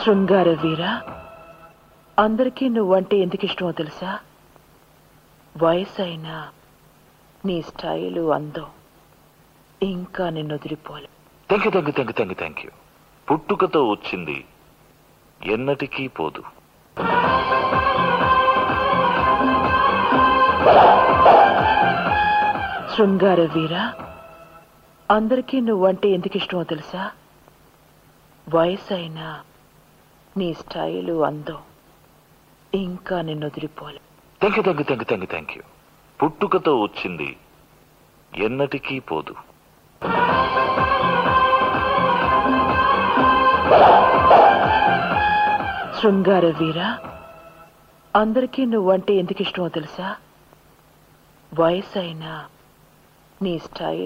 శృంగార వీర అందరికీ నువ్వంటే ఎందుకు ఇష్టమో తెలుసా వయసు అయినా నీ స్టైలు అందం ఇంకా నిన్ను వదిలిపోలే thank you thank you thank you thank you thank you పుట్టుకతో వచ్చింది ఎన్నటికీ పోదు శృంగార వీర అందరికీ నువ్వంటే ఎందుకు ఇష్టమో తెలుసా వయసు అయినా నీ స్టైలు అందం ఇంకా నిన్ను వదిలిపోలే thank you thank you thank you thank you thank you పుట్టుకతో వచ్చింది ఎన్నటికీ పోదు శృంగార వీర అందరికీ నువ్వంటే ఎందుకు ఇష్టమో తెలుసా వయసు అయినా నీ స్టైల్